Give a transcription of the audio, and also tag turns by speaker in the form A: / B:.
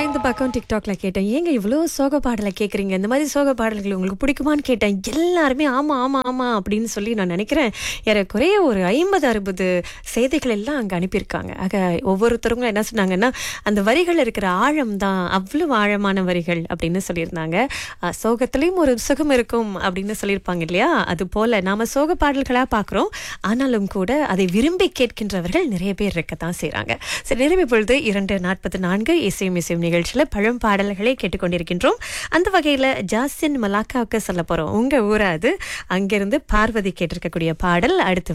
A: இந்த பக்கம் டிக்டாக்ல கேட்டேன் ஏங்க இவ்வளோ சோக பாடலை கேட்குறீங்க இந்த மாதிரி சோக பாடல்கள் உங்களுக்கு பிடிக்குமான்னு கேட்டேன் எல்லாருமே ஆமா ஆமா ஆமா அப்படின்னு சொல்லி நான் நினைக்கிறேன் ஏறக்குறைய ஒரு ஐம்பது அறுபது செய்திகள் எல்லாம் அங்கே அனுப்பியிருக்காங்க ஆக ஒவ்வொருத்தருங்களும் என்ன சொன்னாங்கன்னா அந்த வரிகள் இருக்கிற ஆழம் தான் அவ்வளவு ஆழமான வரிகள் அப்படின்னு சொல்லியிருந்தாங்க அஹ், சோகத்திலையும் ஒரு சுகம் இருக்கும் அப்படின்னு சொல்லியிருப்பாங்க இல்லையா அது போல நாம சோக பாடல்களா பார்க்குறோம் ஆனாலும் கூட அதை விரும்பி கேட்கின்றவர்கள் நிறைய பேர் இருக்கத்தான் செய்றாங்க சரி நிறைவு பொழுது இரண்டு நாற்பத்தி நான்கு இசையும் இசையும் நிகழ்ச்சியில பழம் பாடல்களை கேட்டுக்கொண்டிருக்கின்றோம் அந்த வகையில ஜாஸ்தின் மலாக்காவுக்கு சொல்ல போறோம் உங்க ஊரா அது அங்கிருந்து பார்வதி கேட்டிருக்கக்கூடிய பாடல் அடுத்து